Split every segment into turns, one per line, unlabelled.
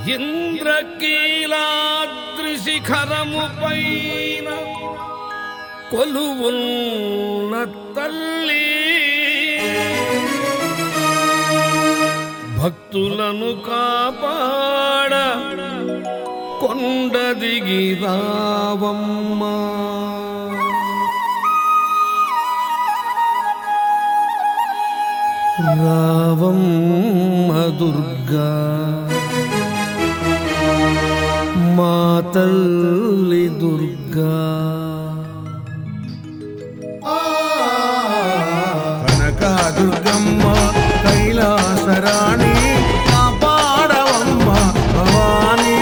ఇంద్రకీలాద్రిశిఖరము పైన కొలువున్న తల్లి భక్తులను కాపాడ కొండ దిగి రావమ్మా రావమ్మ దుర్గా మా తల్లి దుర్గా కనక దుర్గమ్మ కైలాసరాణి కాపాడవమ్మ భవానీ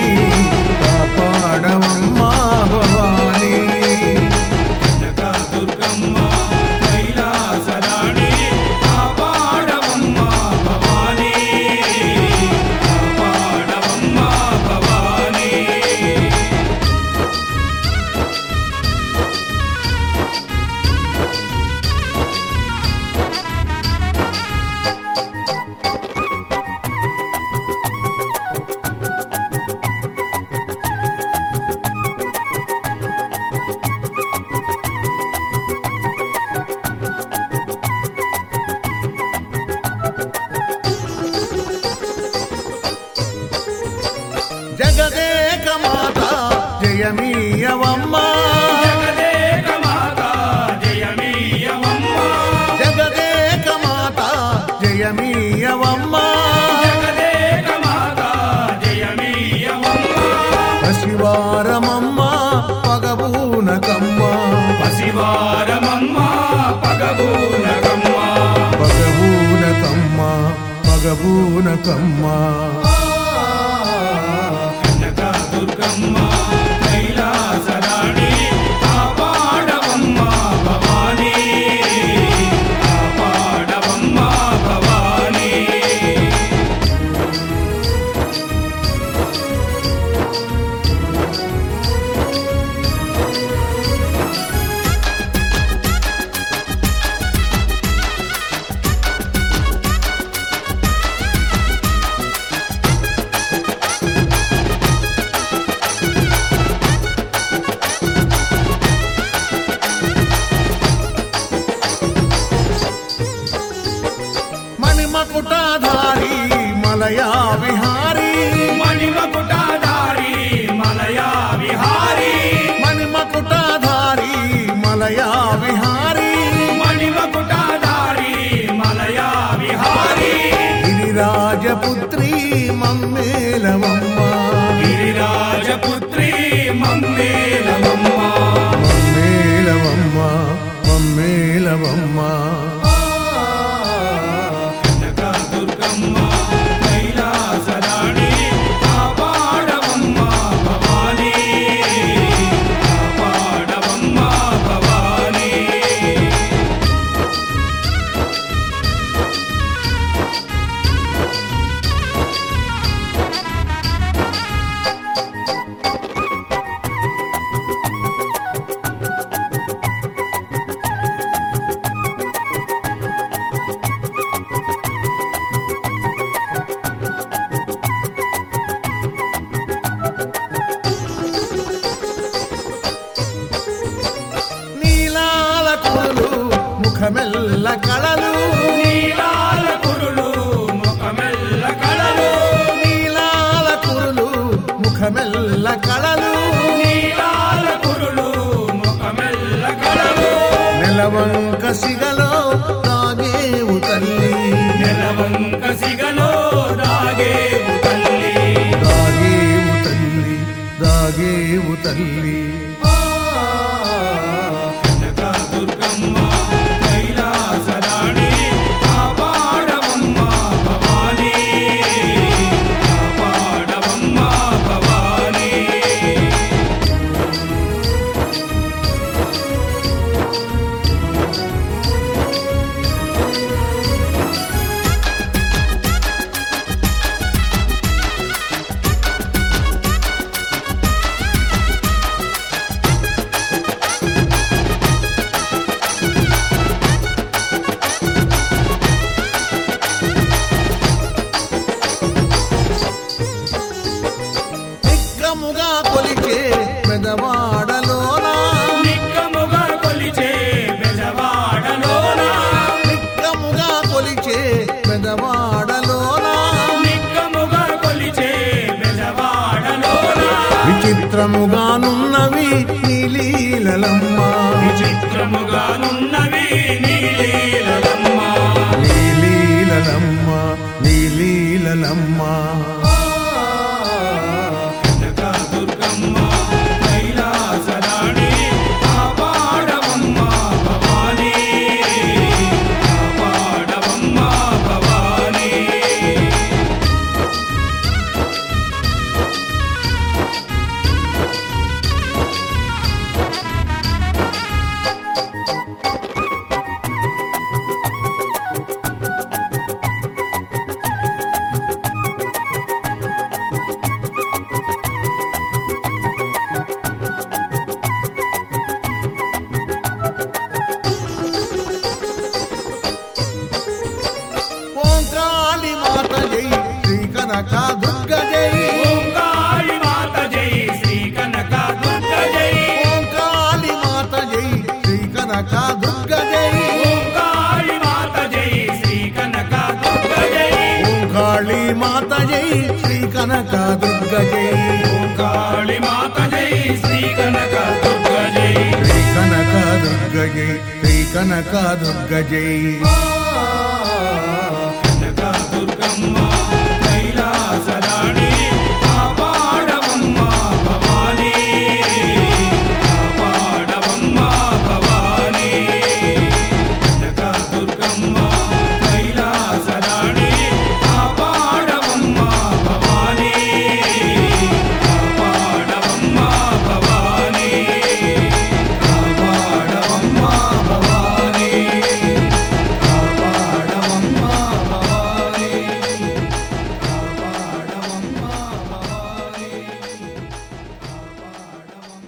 కాపాడవమ్మ భవానీ కనక దుర్గమ్మ కైలాసరాణి కాపాడవమ్మ భవానీ కాపాడవమ్మ భవానీ
జగదేక మాత జయమీయవమ్మ జగదేక మాత జయమీయవమ్మ శివారమమ్మ పగబూనకమ్మ
శివారమమ్మ పగబూనకమ్మ
పగబూనకమ్మ పగబూనకమ్మ
కనక దుర్గమ్మ కైలాసరాణి కాపాడవమ్మ భవానీ కాపాడవమ్మ భవానీ
మణిమకుటాధారి మలయా విహారీ
మణిమకుటాధారి మలయా విహారీ
మణిమకుటాధారి మలయా విహారీ
మణిమకుటాధారి మలయా విహారీ
గిరిరాజపుత్రి మమ్మేలవమ్మ
గిరిరాజపుత్రి మమ్మేలవమ్మ
మమ్మేలవమ్మ మమ్మేలవమ్మ
కనక దుర్గమ్మ కైలాసరాణి కాపాడవమ్మ భవానీ కాపాడవమ్మ భవానీ
కొలిచే పెదవాడలోన
నిక్కముగా కొలిచే బెజవాడలోన
నిక్కముగా కొలిచే పెదవాడలోన
నిక్కముగా కొలిచే బెజవాడలోన
విచిత్రముగానున్నవి నీలీలమ్మ
విచిత్రముగానున్నవి నీలీలమ్మ
నీలీలమ్మ నీలీలమ్మ
కనక దుర్గమ్మ కైలాసరాణి కాపాడవమ్మ భవానీ కాపాడవమ్మ భవానీ
ఓంకాళి మాత జై శ్రీ కనక దుర్గ జై
ఓంకాళి మాత జై శ్రీ కనక దుర్గ జై
ఓంకాళి మాత జై శ్రీ కనక దుర్గ జై
ఓంకాళి మాత జై శ్రీ కనక దుర్గ జై
ఓంకాళి మాత జై శ్రీ కనక దుర్గ జై
ఓంకాళి మాత జై శ్రీ కనక దుర్గ జై
శ్రీ కనక దుర్గ జై శ్రీ కనక దుర్గ జై